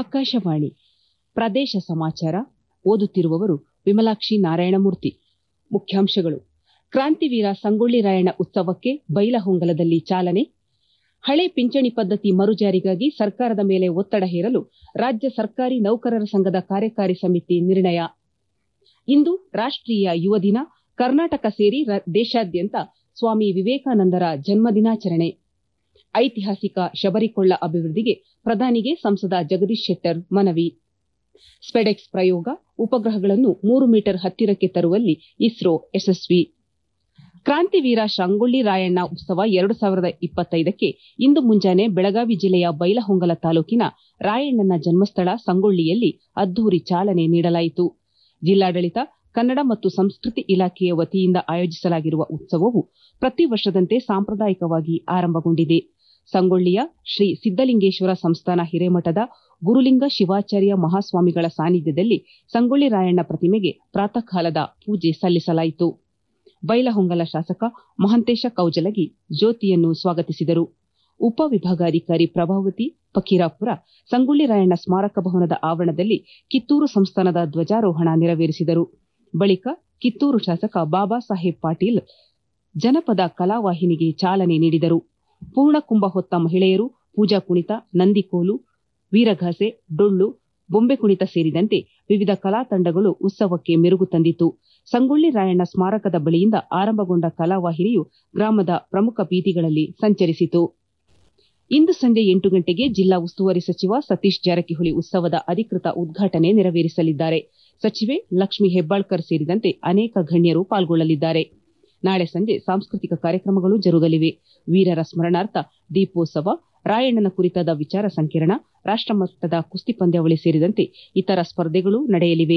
ಆಕಾಶವಾಣಿ ಪ್ರದೇಶ ಸಮಾಚಾರ ಓದುತ್ತಿರುವವರು ವಿಮಲಾಕ್ಷಿ ನಾರಾಯಣಮೂರ್ತಿ ಮುಖ್ಯಾಂಶಗಳು ಕ್ರಾಂತಿವೀರ ಸಂಗೊಳ್ಳಿ ರಾಯಣ್ಣ ಉತ್ಸವಕ್ಕೆ ಬೈಲಹೊಂಗಲದಲ್ಲಿ ಚಾಲನೆ ಹಳೆ ಪಿಂಚಣಿ ಪದ್ದತಿ ಮರುಜಾರಿಗಾಗಿ ಸರ್ಕಾರದ ಮೇಲೆ ಒತ್ತಡ ಹೇರಲು ರಾಜ್ಯ ಸರ್ಕಾರಿ ನೌಕರರ ಸಂಘದ ಕಾರ್ಯಕಾರಿ ಸಮಿತಿ ನಿರ್ಣಯ ಇಂದು ರಾಷ್ಟೀಯ ಯುವ ದಿನ ಕರ್ನಾಟಕ ಸೇರಿ ದೇಶಾದ್ಯಂತ ಸ್ವಾಮಿ ವಿವೇಕಾನಂದರ ಜನ್ಮದಿನಾಚರಣೆ ಐತಿಹಾಸಿಕ ಶಬರಿಕೊಳ್ಳ ಅಭಿವೃದ್ಧಿಗೆ ಪ್ರಧಾನಿಗೆ ಸಂಸದ ಜಗದೀಶ್ ಶೆಟ್ಟರ್ ಮನವಿ ಸ್ಪೆಡೆಕ್ಸ್ ಪ್ರಯೋಗ ಉಪಗ್ರಹಗಳನ್ನು ಮೂರು ಮೀಟರ್ ಹತ್ತಿರಕ್ಕೆ ತರುವಲ್ಲಿ ಇಸ್ರೋ ಯಶಸ್ವಿ ಕ್ರಾಂತಿವೀರ ಸಂಗೊಳ್ಳಿ ರಾಯಣ್ಣ ಉತ್ಸವ ಎರಡು ಸಾವಿರದ ಇಪ್ಪತ್ತೈದಕ್ಕೆ ಇಂದು ಮುಂಜಾನೆ ಬೆಳಗಾವಿ ಜಿಲ್ಲೆಯ ಬೈಲಹೊಂಗಲ ತಾಲೂಕಿನ ರಾಯಣ್ಣನ ಜನ್ಮಸ್ಥಳ ಸಂಗೊಳ್ಳಿಯಲ್ಲಿ ಅದ್ದೂರಿ ಚಾಲನೆ ನೀಡಲಾಯಿತು ಜಿಲ್ಲಾಡಳಿತ ಕನ್ನಡ ಮತ್ತು ಸಂಸ್ಕೃತಿ ಇಲಾಖೆಯ ವತಿಯಿಂದ ಆಯೋಜಿಸಲಾಗಿರುವ ಉತ್ಸವವು ಪ್ರತಿ ವರ್ಷದಂತೆ ಸಾಂಪ್ರದಾಯಿಕವಾಗಿ ಆರಂಭಗೊಂಡಿದೆ ಸಂಗೊಳ್ಳಿಯ ಶ್ರೀ ಸಿದ್ದಲಿಂಗೇಶ್ವರ ಸಂಸ್ಥಾನ ಹಿರೇಮಠದ ಗುರುಲಿಂಗ ಶಿವಾಚಾರ್ಯ ಮಹಾಸ್ವಾಮಿಗಳ ಸಾನ್ನಿಧ್ಯದಲ್ಲಿ ಸಂಗೊಳ್ಳಿ ರಾಯಣ್ಣ ಪ್ರತಿಮೆಗೆ ಪ್ರಾತಃ ಕಾಲದ ಪೂಜೆ ಸಲ್ಲಿಸಲಾಯಿತು ಬೈಲಹೊಂಗಲ ಶಾಸಕ ಮಹಂತೇಶ ಕೌಜಲಗಿ ಜ್ಯೋತಿಯನ್ನು ಸ್ವಾಗತಿಸಿದರು ಉಪವಿಭಾಗಾಧಿಕಾರಿ ಪ್ರಭಾವತಿ ಫಕೀರಾಪುರ ಸಂಗೊಳ್ಳಿ ರಾಯಣ್ಣ ಸ್ಮಾರಕ ಭವನದ ಆವರಣದಲ್ಲಿ ಕಿತ್ತೂರು ಸಂಸ್ಥಾನದ ಧ್ವಜಾರೋಹಣ ನೆರವೇರಿಸಿದರು ಬಳಿಕ ಕಿತ್ತೂರು ಶಾಸಕ ಬಾಬಾ ಸಾಹೇಬ್ ಪಾಟೀಲ್ ಜನಪದ ಕಲಾವಾಹಿನಿಗೆ ಚಾಲನೆ ನೀಡಿದರು ಪೂರ್ಣಕುಂಭ ಹೊತ್ತ ಮಹಿಳೆಯರು ಪೂಜಾ ಕುಣಿತ ನಂದಿಕೋಲು ವೀರಗಾಸೆ ಡೊಳ್ಳು ಬೊಂಬೆ ಕುಣಿತ ಸೇರಿದಂತೆ ವಿವಿಧ ಕಲಾ ತಂಡಗಳು ಉತ್ಸವಕ್ಕೆ ಮೆರುಗು ತಂದಿತು ಸಂಗೊಳ್ಳಿ ರಾಯಣ್ಣ ಸ್ಮಾರಕದ ಬಳಿಯಿಂದ ಆರಂಭಗೊಂಡ ಕಲಾವಾಹಿನಿಯು ಗ್ರಾಮದ ಪ್ರಮುಖ ಬೀದಿಗಳಲ್ಲಿ ಸಂಚರಿಸಿತು ಇಂದು ಸಂಜೆ ಎಂಟು ಗಂಟೆಗೆ ಜಿಲ್ಲಾ ಉಸ್ತುವಾರಿ ಸಚಿವ ಸತೀಶ್ ಜಾರಕಿಹೊಳಿ ಉತ್ಸವದ ಅಧಿಕೃತ ಉದ್ಘಾಟನೆ ನೆರವೇರಿಸಲಿದ್ದಾರೆ ಸಚಿವೆ ಲಕ್ಷ್ಮೀ ಹೆಬ್ಬಾಳ್ಕರ್ ಸೇರಿದಂತೆ ಅನೇಕ ಗಣ್ಯರು ಪಾಲ್ಗೊಳ್ಳಲಿದ್ದಾರೆ ನಾಳೆ ಸಂಜೆ ಸಾಂಸ್ಕೃತಿಕ ಕಾರ್ಯಕ್ರಮಗಳು ಜರುಗಲಿವೆ ವೀರರ ಸ್ಮರಣಾರ್ಥ ದೀಪೋತ್ಸವ ರಾಯಣ್ಣನ ಕುರಿತಾದ ವಿಚಾರ ಸಂಕಿರಣ ರಾಷ್ಟಮಟ್ಟದ ಕುಸ್ತಿ ಪಂದ್ಯಾವಳಿ ಸೇರಿದಂತೆ ಇತರ ಸ್ಪರ್ಧೆಗಳು ನಡೆಯಲಿವೆ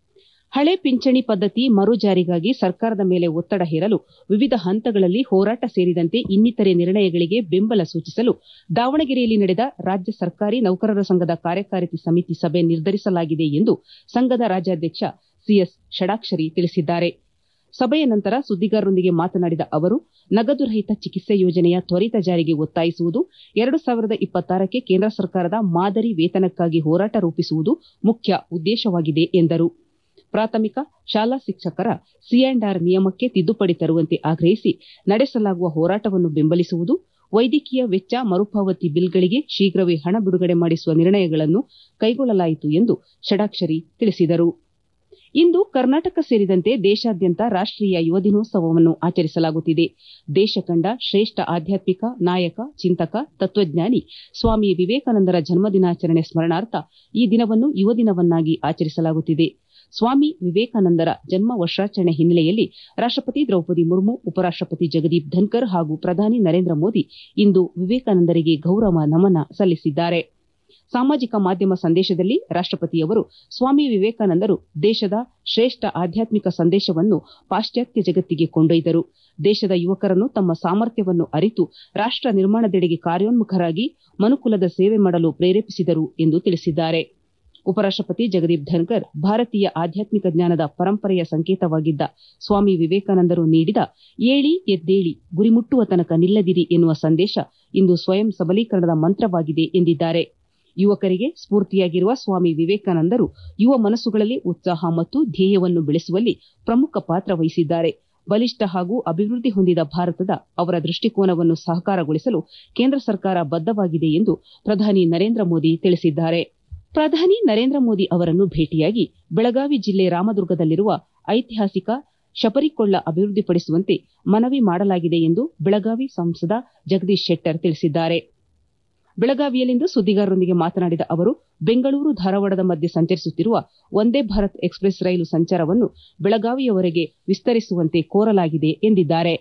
ಹಳೆ ಪಿಂಚಣಿ ಪದ್ದತಿ ಮರು ಜಾರಿಗಾಗಿ ಸರ್ಕಾರದ ಮೇಲೆ ಒತ್ತಡ ಹೇರಲು ವಿವಿಧ ಹಂತಗಳಲ್ಲಿ ಹೋರಾಟ ಸೇರಿದಂತೆ ಇನ್ನಿತರೆ ನಿರ್ಣಯಗಳಿಗೆ ಬೆಂಬಲ ಸೂಚಿಸಲು ದಾವಣಗೆರೆಯಲ್ಲಿ ನಡೆದ ರಾಜ್ಯ ಸರ್ಕಾರಿ ನೌಕರರ ಸಂಘದ ಕಾರ್ಯಕಾರಿ ಸಮಿತಿ ಸಭೆ ನಿರ್ಧರಿಸಲಾಗಿದೆ ಎಂದು ಸಂಘದ ರಾಜ್ಯಾಧ್ಯಕ್ಷ ಸಿಎಸ್ ಷಡಾಕ್ಷರಿ ತಿಳಿಸಿದ್ದಾರೆ ಸಭೆಯ ನಂತರ ಸುದ್ದಿಗಾರರೊಂದಿಗೆ ಮಾತನಾಡಿದ ಅವರು ನಗದು ರಹಿತ ಚಿಕಿತ್ಸೆ ಯೋಜನೆಯ ತ್ವರಿತ ಜಾರಿಗೆ ಒತ್ತಾಯಿಸುವುದು ಎರಡು ಸಾವಿರದ ಇಪ್ಪತ್ತಾರಕ್ಕೆ ಕೇಂದ್ರ ಸರ್ಕಾರದ ಮಾದರಿ ವೇತನಕ್ಕಾಗಿ ಹೋರಾಟ ರೂಪಿಸುವುದು ಮುಖ್ಯ ಉದ್ದೇಶವಾಗಿದೆ ಎಂದರು ಪ್ರಾಥಮಿಕ ಶಾಲಾ ಶಿಕ್ಷಕರ ಸಿ ಅಂಡ್ ಆರ್ ನಿಯಮಕ್ಕೆ ತಿದ್ದುಪಡಿ ತರುವಂತೆ ಆಗ್ರಹಿಸಿ ನಡೆಸಲಾಗುವ ಹೋರಾಟವನ್ನು ಬೆಂಬಲಿಸುವುದು ವೈದ್ಯಕೀಯ ವೆಚ್ಚ ಮರುಪಾವತಿ ಬಿಲ್ಗಳಿಗೆ ಶೀಘ್ರವೇ ಹಣ ಬಿಡುಗಡೆ ಮಾಡಿಸುವ ನಿರ್ಣಯಗಳನ್ನು ಕೈಗೊಳ್ಳಲಾಯಿತು ಎಂದು ಷಡಾಕ್ಷರಿ ತಿಳಿಸಿದರು ಇಂದು ಕರ್ನಾಟಕ ಸೇರಿದಂತೆ ದೇಶಾದ್ಯಂತ ರಾಷ್ಟೀಯ ಯುವ ದಿನೋತ್ಸವವನ್ನು ಆಚರಿಸಲಾಗುತ್ತಿದೆ ದೇಶ ಕಂಡ ಶ್ರೇಷ್ಠ ಆಧ್ಯಾತ್ಮಿಕ ನಾಯಕ ಚಿಂತಕ ತತ್ವಜ್ಞಾನಿ ಸ್ವಾಮಿ ವಿವೇಕಾನಂದರ ಜನ್ಮದಿನಾಚರಣೆ ಸ್ಮರಣಾರ್ಥ ಈ ದಿನವನ್ನು ಯುವ ದಿನವನ್ನಾಗಿ ಆಚರಿಸಲಾಗುತ್ತಿದೆ ಸ್ವಾಮಿ ವಿವೇಕಾನಂದರ ಜನ್ಮ ವರ್ಷಾಚರಣೆ ಹಿನ್ನೆಲೆಯಲ್ಲಿ ರಾಷ್ಟಪತಿ ದ್ರೌಪದಿ ಮುರ್ಮು ಉಪರಾಷ್ಟಪತಿ ಜಗದೀಪ್ ಧನ್ಕರ್ ಹಾಗೂ ಪ್ರಧಾನಿ ನರೇಂದ್ರ ಮೋದಿ ಇಂದು ವಿವೇಕಾನಂದರಿಗೆ ಗೌರವ ನಮನ ಸಲ್ಲಿಸಿದ್ದಾರೆ ಸಾಮಾಜಿಕ ಮಾಧ್ಯಮ ಸಂದೇಶದಲ್ಲಿ ರಾಷ್ಟಪತಿಯವರು ಸ್ವಾಮಿ ವಿವೇಕಾನಂದರು ದೇಶದ ಶ್ರೇಷ್ಠ ಆಧ್ಯಾತ್ಮಿಕ ಸಂದೇಶವನ್ನು ಪಾಶ್ಚಾತ್ಯ ಜಗತ್ತಿಗೆ ಕೊಂಡೊಯ್ದರು ದೇಶದ ಯುವಕರನ್ನು ತಮ್ಮ ಸಾಮರ್ಥ್ಯವನ್ನು ಅರಿತು ರಾಷ್ಟ ನಿರ್ಮಾಣದೆಡೆಗೆ ಕಾರ್ಯೋನ್ಮುಖರಾಗಿ ಮನುಕುಲದ ಸೇವೆ ಮಾಡಲು ಪ್ರೇರೇಪಿಸಿದರು ಎಂದು ತಿಳಿಸಿದ್ದಾರೆ ಉಪರಾಷ್ಟಪತಿ ಜಗದೀಪ್ ಧನ್ಕರ್ ಭಾರತೀಯ ಆಧ್ಯಾತ್ಮಿಕ ಜ್ಞಾನದ ಪರಂಪರೆಯ ಸಂಕೇತವಾಗಿದ್ದ ಸ್ವಾಮಿ ವಿವೇಕಾನಂದರು ನೀಡಿದ ಏಳಿ ಎದ್ದೇಳಿ ಗುರಿ ಮುಟ್ಟುವ ತನಕ ನಿಲ್ಲದಿರಿ ಎನ್ನುವ ಸಂದೇಶ ಇಂದು ಸ್ವಯಂ ಸಬಲೀಕರಣದ ಮಂತ್ರವಾಗಿದೆ ಎಂದಿದ್ದಾರೆ ಯುವಕರಿಗೆ ಸ್ಫೂರ್ತಿಯಾಗಿರುವ ಸ್ವಾಮಿ ವಿವೇಕಾನಂದರು ಯುವ ಮನಸ್ಸುಗಳಲ್ಲಿ ಉತ್ಸಾಹ ಮತ್ತು ಧ್ಯೇಯವನ್ನು ಬೆಳೆಸುವಲ್ಲಿ ಪ್ರಮುಖ ಪಾತ್ರ ವಹಿಸಿದ್ದಾರೆ ಬಲಿಷ್ಠ ಹಾಗೂ ಅಭಿವೃದ್ಧಿ ಹೊಂದಿದ ಭಾರತದ ಅವರ ದೃಷ್ಟಿಕೋನವನ್ನು ಸಾಕಾರಗೊಳಿಸಲು ಕೇಂದ್ರ ಸರ್ಕಾರ ಬದ್ದವಾಗಿದೆ ಎಂದು ಪ್ರಧಾನಿ ನರೇಂದ್ರ ಮೋದಿ ತಿಳಿಸಿದ್ದಾರೆ ಪ್ರಧಾನಿ ನರೇಂದ್ರ ಮೋದಿ ಅವರನ್ನು ಭೇಟಿಯಾಗಿ ಬೆಳಗಾವಿ ಜಿಲ್ಲೆ ರಾಮದುರ್ಗದಲ್ಲಿರುವ ಐತಿಹಾಸಿಕ ಶಬರಿಕೊಳ್ಳ ಅಭಿವೃದ್ಧಿಪಡಿಸುವಂತೆ ಮನವಿ ಮಾಡಲಾಗಿದೆ ಎಂದು ಬೆಳಗಾವಿ ಸಂಸದ ಜಗದೀಶ್ ಶೆಟ್ಟರ್ ತಿಳಿಸಿದ್ದಾರೆ ಬೆಳಗಾವಿಯಲ್ಲಿಂದು ಸುದ್ದಿಗಾರರೊಂದಿಗೆ ಮಾತನಾಡಿದ ಅವರು ಬೆಂಗಳೂರು ಧಾರವಾಡದ ಮಧ್ಯೆ ಸಂಚರಿಸುತ್ತಿರುವ ವಂದೇ ಭಾರತ್ ಎಕ್ಸ್ಪ್ರೆಸ್ ರೈಲು ಸಂಚಾರವನ್ನು ಬೆಳಗಾವಿಯವರೆಗೆ ವಿಸ್ತರಿಸುವಂತೆ ಕೋರಲಾಗಿದೆ ಎಂದಿದ್ದಾರೆ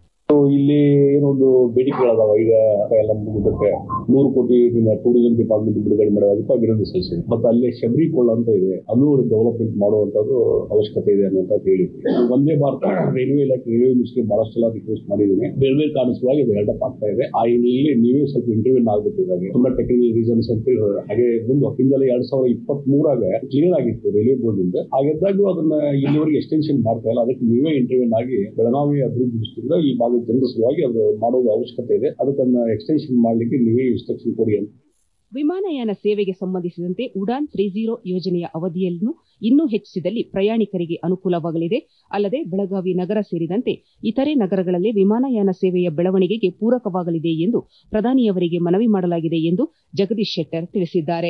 ಇಲ್ಲಿ ಏನೊಂದು ಬೇಡಿಕೆಗಳದಾವ ಈಗ ಎಲ್ಲ ಮುಗಿದಕ್ಕೆ ನೂರು ಕೋಟಿ ನಿಮ್ಮ ಟೂರಿಸಂ ಡಿಪಾರ್ಟ್ಮೆಂಟ್ ಬಿಡುಗಡೆ ಮಾಡೋದು ಅದಕ್ಕೂ ಅಭಿನಂದನೆ ಸಲ್ಲಿಸಿದೆ ಮತ್ತೆ ಅಲ್ಲಿ ಶಬರಿ ಕೊಳ್ಳ ಅಂತ ಇದೆ ಅದು ಡೆವಲಪ್ಮೆಂಟ್ ಮಾಡುವಂತದ್ದು ಅವಶ್ಯಕತೆ ಇದೆ ಅನ್ನೋಂತ ಹೇಳಿ ಒಂದೇ ಭಾರತ ರೈಲ್ವೆ ಇಲಾಖೆ ರೈಲ್ವೆ ಮಿನಿಸ್ಟ್ರಿ ಬಹಳಷ್ಟು ಸಲ ರಿಕ್ವೆಸ್ಟ್ ಮಾಡಿದ್ದೀನಿ ಬೇರೆ ಬೇರೆ ಕಾರಣಸವಾಗಿ ಅದು ಹೆಲ್ಡಪ್ ಆಗ್ತಾ ಇದೆ ಆ ಇಲ್ಲಿ ನೀವೇ ಸ್ವಲ್ಪ ಇಂಟರ್ವ್ಯೂ ಆಗ್ಬಿಟ್ಟಿದ್ದಾರೆ ತುಂಬಾ ಟೆಕ್ನಿಕಲ್ ರೀಸನ್ಸ್ ಅಂತ ಹೇಳಿ ಹಾಗೆ ಮುಂದೆ ಹಿಂದೆಲ್ಲ ಎರಡ್ ಸಾವಿರದ ಇಪ್ಪತ್ತ್ ಮೂರಾಗ ಕ್ಲಿಯರ್ ಆಗಿತ್ತು ರೈಲ್ವೆ ಬೋರ್ಡ್ ಇಂದ ಹಾಗಿದ್ದಾಗೂ ಅದನ್ನ ಇಲ್ಲಿವರೆಗೆ ಎಕ್ಸ್ಟೆನ್ಷನ್ ಮಾಡ್ತಾ ಇಲ್ಲ ಅದಕ್ಕೆ ನೀವೇ ಇಂಟರ್ವ್ಯೂ ಆಗಿ ಬೆಳಗಾವಿ ಅಭಿವೃದ್ಧಿ ದೃಷ್ಟಿಯಿಂದ ಈ ಭಾಗದ ಜನರ ಸಲುವಾಗಿ ಅದು ಮಾಡೋದು ಅವಶ್ಯಕತೆ ಇದೆ ಅದಕ್ಕನ್ನ ಎಕ್ಸ್ಟೆನ್ಷನ್ ಮಾಡ್ಲಿಕ್ಕೆ ನೀವೇ ಇನ್ಸ್ಟ್ರಕ್ಷನ್ ಕೊಡಿ ಅಂತ ವಿಮಾನಯಾನ ಸೇವೆಗೆ ಸಂಬಂಧಿಸಿದಂತೆ ಉಡಾನ್ ತ್ರೀ ಝೀರೋ ಯೋಜನೆಯ ಅವಧಿಯನ್ನು ಇನ್ನೂ ಹೆಚ್ಚಿಸಿದಲ್ಲಿ ಪ್ರಯಾಣಿಕರಿಗೆ ಅನುಕೂಲವಾಗಲಿದೆ ಅಲ್ಲದೆ ಬೆಳಗಾವಿ ನಗರ ಸೇರಿದಂತೆ ಇತರೆ ನಗರಗಳಲ್ಲಿ ವಿಮಾನಯಾನ ಸೇವೆಯ ಬೆಳವಣಿಗೆಗೆ ಪೂರಕವಾಗಲಿದೆ ಎಂದು ಪ್ರಧಾನಿಯವರಿಗೆ ಮನವಿ ಮಾಡಲಾಗಿದೆ ಎಂದು ಜಗದೀಶ್ ಶೆಟ್ಟರ್ ತಿಳಿಸಿದ್ದಾರೆ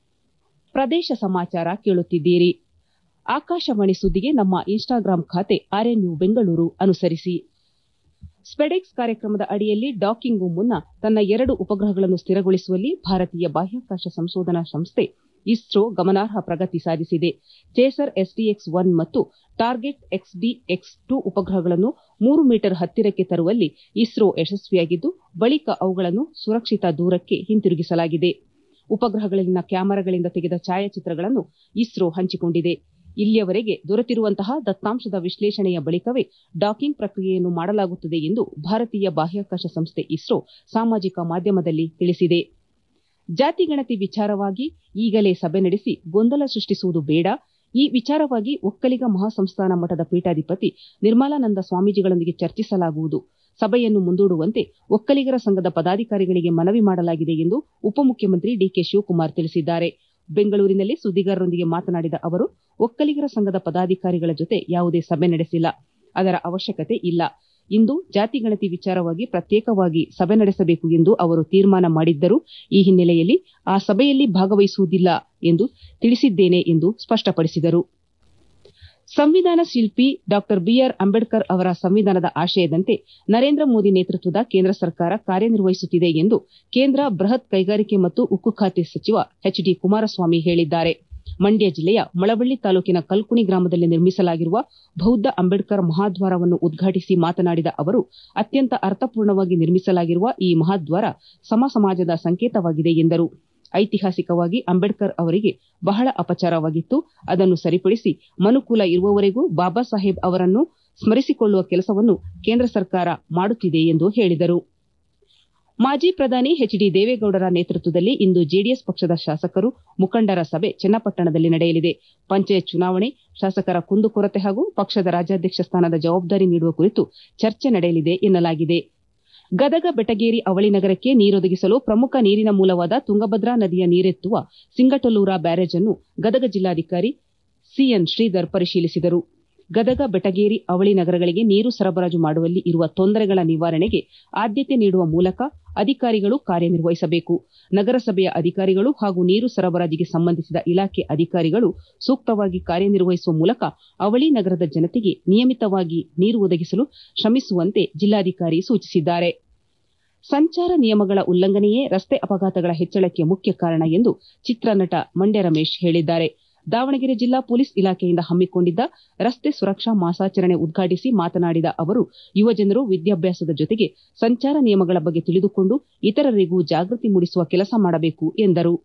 ಪ್ರದೇಶ ಸಮಾಚಾರ ಕೇಳುತ್ತಿದ್ದೀರಿ ಆಕಾಶವಾಣಿ ಸುದ್ದಿಗೆ ನಮ್ಮ ಇನ್ಸ್ಟಾಗ್ರಾಂ ಖಾತೆ ಆರ್ಎನ್ಯು ಬೆಂಗಳೂರು ಅನುಸರಿಸಿ ಸ್ಪೆಡೆಕ್ಸ್ ಕಾರ್ಯಕ್ರಮದ ಅಡಿಯಲ್ಲಿ ಡಾಕಿಂಗ್ಗೂ ಮುನ್ನ ತನ್ನ ಎರಡು ಉಪಗ್ರಹಗಳನ್ನು ಸ್ಥಿರಗೊಳಿಸುವಲ್ಲಿ ಭಾರತೀಯ ಬಾಹ್ಯಾಕಾಶ ಸಂಶೋಧನಾ ಸಂಸ್ಥೆ ಇಸ್ರೋ ಗಮನಾರ್ಹ ಪ್ರಗತಿ ಸಾಧಿಸಿದೆ ಚೇಸರ್ ಎಸ್ಡಿಎಕ್ಸ್ ಒನ್ ಮತ್ತು ಟಾರ್ಗೆಟ್ ಎಕ್ಸ್ಡಿ ಎಕ್ಸ್ ಟು ಉಪಗ್ರಹಗಳನ್ನು ಮೂರು ಮೀಟರ್ ಹತ್ತಿರಕ್ಕೆ ತರುವಲ್ಲಿ ಇಸ್ರೋ ಯಶಸ್ವಿಯಾಗಿದ್ದು ಬಳಿಕ ಅವುಗಳನ್ನು ಸುರಕ್ಷಿತ ದೂರಕ್ಕೆ ಹಿಂತಿರುಗಿಸಲಾಗಿದೆ ಉಪಗ್ರಹಗಳಲ್ಲಿನ ಕ್ಯಾಮೆರಾಗಳಿಂದ ತೆಗೆದ ಛಾಯಾಚಿತ್ರಗಳನ್ನು ಇಸ್ರೋ ಹಂಚಿಕೊಂಡಿದೆ ಇಲ್ಲಿಯವರೆಗೆ ದೊರೆತಿರುವಂತಹ ದತ್ತಾಂಶದ ವಿಶ್ಲೇಷಣೆಯ ಬಳಿಕವೇ ಡಾಕಿಂಗ್ ಪ್ರಕ್ರಿಯೆಯನ್ನು ಮಾಡಲಾಗುತ್ತದೆ ಎಂದು ಭಾರತೀಯ ಬಾಹ್ಯಾಕಾಶ ಸಂಸ್ಥೆ ಇಸ್ರೋ ಸಾಮಾಜಿಕ ಮಾಧ್ಯಮದಲ್ಲಿ ತಿಳಿಸಿದೆ ಜಾತಿಗಣತಿ ವಿಚಾರವಾಗಿ ಈಗಲೇ ಸಭೆ ನಡೆಸಿ ಗೊಂದಲ ಸೃಷ್ಟಿಸುವುದು ಬೇಡ ಈ ವಿಚಾರವಾಗಿ ಒಕ್ಕಲಿಗ ಮಹಾಸಂಸ್ಥಾನ ಮಠದ ಪೀಠಾಧಿಪತಿ ನಿರ್ಮಲಾನಂದ ಸ್ವಾಮೀಜಿಗಳೊಂದಿಗೆ ಚರ್ಚಿಸಲಾಗುವುದು ಸಭೆಯನ್ನು ಮುಂದೂಡುವಂತೆ ಒಕ್ಕಲಿಗರ ಸಂಘದ ಪದಾಧಿಕಾರಿಗಳಿಗೆ ಮನವಿ ಮಾಡಲಾಗಿದೆ ಎಂದು ಉಪಮುಖ್ಯಮಂತ್ರಿ ಡಿಕೆ ಶಿವಕುಮಾರ್ ತಿಳಿಸಿದ್ದಾರೆ ಬೆಂಗಳೂರಿನಲ್ಲಿ ಸುದ್ದಿಗಾರರೊಂದಿಗೆ ಮಾತನಾಡಿದ ಅವರು ಒಕ್ಕಲಿಗರ ಸಂಘದ ಪದಾಧಿಕಾರಿಗಳ ಜೊತೆ ಯಾವುದೇ ಸಭೆ ನಡೆಸಿಲ್ಲ ಅದರ ಅವಶ್ಯಕತೆ ಇಲ್ಲ ಇಂದು ಜಾತಿಗಣತಿ ವಿಚಾರವಾಗಿ ಪ್ರತ್ಯೇಕವಾಗಿ ಸಭೆ ನಡೆಸಬೇಕು ಎಂದು ಅವರು ತೀರ್ಮಾನ ಮಾಡಿದ್ದರು ಈ ಹಿನ್ನೆಲೆಯಲ್ಲಿ ಆ ಸಭೆಯಲ್ಲಿ ಭಾಗವಹಿಸುವುದಿಲ್ಲ ಎಂದು ತಿಳಿಸಿದ್ದೇನೆ ಎಂದು ಸ್ಪಷ್ಟಪಡಿಸಿದರು ಸಂವಿಧಾನ ಶಿಲ್ಪಿ ಡಾ ಬಿಆರ್ ಅಂಬೇಡ್ಕರ್ ಅವರ ಸಂವಿಧಾನದ ಆಶಯದಂತೆ ನರೇಂದ್ರ ಮೋದಿ ನೇತೃತ್ವದ ಕೇಂದ್ರ ಸರ್ಕಾರ ಕಾರ್ಯನಿರ್ವಹಿಸುತ್ತಿದೆ ಎಂದು ಕೇಂದ್ರ ಬೃಹತ್ ಕೈಗಾರಿಕೆ ಮತ್ತು ಉಕ್ಕು ಖಾತೆ ಸಚಿವ ಎಚ್ ಡಿ ಕುಮಾರಸ್ವಾಮಿ ಹೇಳಿದ್ದಾರೆ ಮಂಡ್ಯ ಜಿಲ್ಲೆಯ ಮಳವಳ್ಳಿ ತಾಲೂಕಿನ ಕಲ್ಕುಣಿ ಗ್ರಾಮದಲ್ಲಿ ನಿರ್ಮಿಸಲಾಗಿರುವ ಬೌದ್ಧ ಅಂಬೇಡ್ಕರ್ ಮಹಾದ್ವಾರವನ್ನು ಉದ್ಘಾಟಿಸಿ ಮಾತನಾಡಿದ ಅವರು ಅತ್ಯಂತ ಅರ್ಥಪೂರ್ಣವಾಗಿ ನಿರ್ಮಿಸಲಾಗಿರುವ ಈ ಮಹಾದ್ವಾರ ಸಮ ಸಮಾಜದ ಸಂಕೇತವಾಗಿದೆ ಎಂದರು ಐತಿಹಾಸಿಕವಾಗಿ ಅಂಬೇಡ್ಕರ್ ಅವರಿಗೆ ಬಹಳ ಅಪಚಾರವಾಗಿತ್ತು ಅದನ್ನು ಸರಿಪಡಿಸಿ ಮನುಕುಲ ಇರುವವರೆಗೂ ಬಾಬಾ ಸಾಹೇಬ್ ಅವರನ್ನು ಸ್ಮರಿಸಿಕೊಳ್ಳುವ ಕೆಲಸವನ್ನು ಕೇಂದ್ರ ಸರ್ಕಾರ ಮಾಡುತ್ತಿದೆ ಎಂದು ಹೇಳಿದರು ಮಾಜಿ ಪ್ರಧಾನಿ ಎಚ್ ಡಿ ದೇವೇಗೌಡರ ನೇತೃತ್ವದಲ್ಲಿ ಇಂದು ಜೆಡಿಎಸ್ ಪಕ್ಷದ ಶಾಸಕರು ಮುಖಂಡರ ಸಭೆ ಚನ್ನಪಟ್ಟಣದಲ್ಲಿ ನಡೆಯಲಿದೆ ಪಂಚಾಯತ್ ಚುನಾವಣೆ ಶಾಸಕರ ಕುಂದುಕೊರತೆ ಹಾಗೂ ಪಕ್ಷದ ರಾಜ್ಯಾಧ್ಯಕ್ಷ ಸ್ಥಾನದ ಜವಾಬ್ದಾರಿ ನೀಡುವ ಕುರಿತು ಚರ್ಚೆ ನಡೆಯಲಿದೆ ಎನ್ನಲಾಗಿದೆ ಗದಗ ಬೆಟಗೇರಿ ಅವಳಿ ನಗರಕ್ಕೆ ನೀರೊದಗಿಸಲು ಪ್ರಮುಖ ನೀರಿನ ಮೂಲವಾದ ತುಂಗಭದ್ರಾ ನದಿಯ ನೀರೆತ್ತುವ ಸಿಂಗಟಲೂರ ಬ್ಯಾರೇಜ್ ಅನ್ನು ಗದಗ ಜಿಲ್ಲಾಧಿಕಾರಿ ಸಿಎನ್ ಶ್ರೀಧರ್ ಪರಿಶೀಲಿಸಿದರು ಗದಗ ಬೆಟಗೇರಿ ಅವಳಿ ನಗರಗಳಿಗೆ ನೀರು ಸರಬರಾಜು ಮಾಡುವಲ್ಲಿ ಇರುವ ತೊಂದರೆಗಳ ನಿವಾರಣೆಗೆ ಆದ್ಯತೆ ನೀಡುವ ಮೂಲಕ ಅಧಿಕಾರಿಗಳು ಕಾರ್ಯನಿರ್ವಹಿಸಬೇಕು ನಗರಸಭೆಯ ಅಧಿಕಾರಿಗಳು ಹಾಗೂ ನೀರು ಸರಬರಾಜಿಗೆ ಸಂಬಂಧಿಸಿದ ಇಲಾಖೆ ಅಧಿಕಾರಿಗಳು ಸೂಕ್ತವಾಗಿ ಕಾರ್ಯನಿರ್ವಹಿಸುವ ಮೂಲಕ ಅವಳಿ ನಗರದ ಜನತೆಗೆ ನಿಯಮಿತವಾಗಿ ನೀರು ಒದಗಿಸಲು ಶ್ರಮಿಸುವಂತೆ ಜಿಲ್ಲಾಧಿಕಾರಿ ಸೂಚಿಸಿದ್ದಾರೆ ಸಂಚಾರ ನಿಯಮಗಳ ಉಲ್ಲಂಘನೆಯೇ ರಸ್ತೆ ಅಪಘಾತಗಳ ಹೆಚ್ಚಳಕ್ಕೆ ಮುಖ್ಯ ಕಾರಣ ಎಂದು ಚಿತ್ರನಟ ಮಂಡ್ಯ ರಮೇಶ್ ಹೇಳಿದ್ದಾರೆ ದಾವಣಗೆರೆ ಜಿಲ್ಲಾ ಪೊಲೀಸ್ ಇಲಾಖೆಯಿಂದ ಹಮ್ಮಿಕೊಂಡಿದ್ದ ರಸ್ತೆ ಸುರಕ್ಷಾ ಮಾಸಾಚರಣೆ ಉದ್ಘಾಟಿಸಿ ಮಾತನಾಡಿದ ಅವರು ಯುವಜನರು ವಿದ್ಯಾಭ್ಯಾಸದ ಜೊತೆಗೆ ಸಂಚಾರ ನಿಯಮಗಳ ಬಗ್ಗೆ ತಿಳಿದುಕೊಂಡು ಇತರರಿಗೂ ಜಾಗೃತಿ ಮೂಡಿಸುವ ಕೆಲಸ ಮಾಡಬೇಕು ಎಂದರು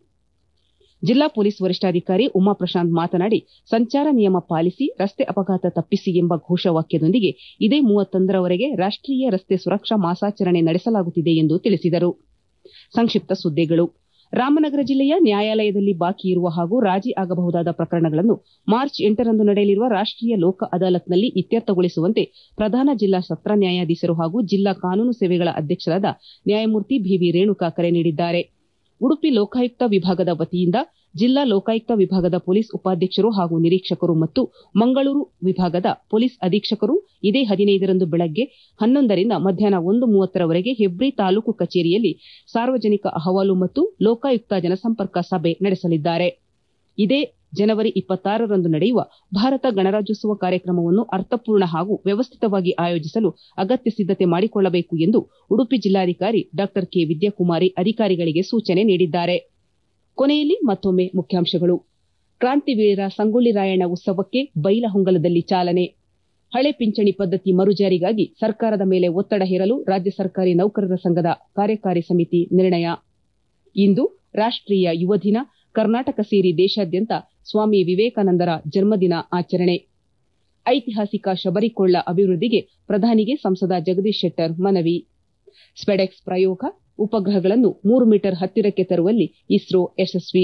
ಜಿಲ್ಲಾ ಪೊಲೀಸ್ ವರಿಷ್ಠಾಧಿಕಾರಿ ಉಮಾಪ್ರಶಾಂತ್ ಮಾತನಾಡಿ ಸಂಚಾರ ನಿಯಮ ಪಾಲಿಸಿ ರಸ್ತೆ ಅಪಘಾತ ತಪ್ಪಿಸಿ ಎಂಬ ಘೋಷವಾಕ್ಯದೊಂದಿಗೆ ಇದೇ ಮೂವತ್ತೊಂದರವರೆಗೆ ರಾಷ್ಟೀಯ ರಸ್ತೆ ಸುರಕ್ಷಾ ಮಾಸಾಚರಣೆ ನಡೆಸಲಾಗುತ್ತಿದೆ ಎಂದು ತಿಳಿಸಿದರು ಸಂಕ್ಷಿಪ್ತ ಸುದ್ದಿಗಳು ರಾಮನಗರ ಜಿಲ್ಲೆಯ ನ್ಯಾಯಾಲಯದಲ್ಲಿ ಬಾಕಿ ಇರುವ ಹಾಗೂ ರಾಜಿ ಆಗಬಹುದಾದ ಪ್ರಕರಣಗಳನ್ನು ಮಾರ್ಚ್ ಎಂಟರಂದು ನಡೆಯಲಿರುವ ರಾಷ್ಟೀಯ ಲೋಕ ಅದಾಲತ್ನಲ್ಲಿ ಇತ್ಯರ್ಥಗೊಳಿಸುವಂತೆ ಪ್ರಧಾನ ಜಿಲ್ಲಾ ಸತ್ರ ನ್ಯಾಯಾಧೀಶರು ಹಾಗೂ ಜಿಲ್ಲಾ ಕಾನೂನು ಸೇವೆಗಳ ಅಧ್ಯಕ್ಷರಾದ ನ್ಯಾಯಮೂರ್ತಿ ಬಿವಿ ರೇಣುಕಾ ಕರೆ ನೀಡಿದ್ದಾರೆ ಉಡುಪಿ ಲೋಕಾಯುಕ್ತ ವಿಭಾಗದ ವತಿಯಿಂದ ಜಿಲ್ಲಾ ಲೋಕಾಯುಕ್ತ ವಿಭಾಗದ ಪೊಲೀಸ್ ಉಪಾಧ್ಯಕ್ಷರು ಹಾಗೂ ನಿರೀಕ್ಷಕರು ಮತ್ತು ಮಂಗಳೂರು ವಿಭಾಗದ ಪೊಲೀಸ್ ಅಧೀಕ್ಷಕರು ಇದೇ ಹದಿನೈದರಂದು ಬೆಳಗ್ಗೆ ಹನ್ನೊಂದರಿಂದ ಮಧ್ಯಾಹ್ನ ಒಂದು ಮೂವತ್ತರವರೆಗೆ ಹೆಬ್ರಿ ತಾಲೂಕು ಕಚೇರಿಯಲ್ಲಿ ಸಾರ್ವಜನಿಕ ಅಹವಾಲು ಮತ್ತು ಲೋಕಾಯುಕ್ತ ಜನಸಂಪರ್ಕ ಸಭೆ ನಡೆಸಲಿದ್ದಾರೆ ಇದೇ ಜನವರಿ ಇಪ್ಪತ್ತಾರರಂದು ನಡೆಯುವ ಭಾರತ ಗಣರಾಜ್ಯೋತ್ಸವ ಕಾರ್ಯಕ್ರಮವನ್ನು ಅರ್ಥಪೂರ್ಣ ಹಾಗೂ ವ್ಯವಸ್ಥಿತವಾಗಿ ಆಯೋಜಿಸಲು ಅಗತ್ಯ ಸಿದ್ದತೆ ಮಾಡಿಕೊಳ್ಳಬೇಕು ಎಂದು ಉಡುಪಿ ಜಿಲ್ಲಾಧಿಕಾರಿ ಡಾ ಕೆ ವಿದ್ಯಾಕುಮಾರಿ ಅಧಿಕಾರಿಗಳಿಗೆ ಸೂಚನೆ ನೀಡಿದ್ದಾರೆ ಕೊನೆಯಲ್ಲಿ ಮತ್ತೊಮ್ಮೆ ಮುಖ್ಯಾಂಶಗಳು ಕ್ರಾಂತಿವೀರ ಸಂಗೊಳ್ಳಿ ರಾಯಣ್ಣ ಉತ್ಸವಕ್ಕೆ ಬೈಲಹೊಂಗಲದಲ್ಲಿ ಚಾಲನೆ ಹಳೆ ಪಿಂಚಣಿ ಪದ್ಧತಿ ಮರುಜಾರಿಗಾಗಿ ಸರ್ಕಾರದ ಮೇಲೆ ಒತ್ತಡ ಹೇರಲು ರಾಜ್ಯ ಸರ್ಕಾರಿ ನೌಕರರ ಸಂಘದ ಕಾರ್ಯಕಾರಿ ಸಮಿತಿ ನಿರ್ಣಯ ಇಂದು ರಾಷ್ಟೀಯ ಯುವ ದಿನ ಕರ್ನಾಟಕ ಸೇರಿ ದೇಶಾದ್ಯಂತ ಸ್ವಾಮಿ ವಿವೇಕಾನಂದರ ಜನ್ಮದಿನ ಆಚರಣೆ ಐತಿಹಾಸಿಕ ಶಬರಿಕೊಳ್ಳ ಅಭಿವೃದ್ಧಿಗೆ ಪ್ರಧಾನಿಗೆ ಸಂಸದ ಜಗದೀಶ್ ಶೆಟ್ಟರ್ ಮನವಿ ಸ್ಪೆಡೆಕ್ಸ್ ಪ್ರಯೋಗ ಉಪಗ್ರಹಗಳನ್ನು ಮೂರು ಮೀಟರ್ ಹತ್ತಿರಕ್ಕೆ ತರುವಲ್ಲಿ ಇಸ್ರೋ ಯಶಸ್ವಿ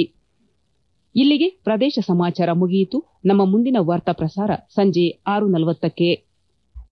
ಇಲ್ಲಿಗೆ ಪ್ರದೇಶ ಸಮಾಚಾರ ಮುಗಿಯಿತು ನಮ್ಮ ಮುಂದಿನ ವಾರ್ತಾ ಪ್ರಸಾರ ಸಂಜೆ ಆರು ನಲವತ್ತಕ್ಕೆ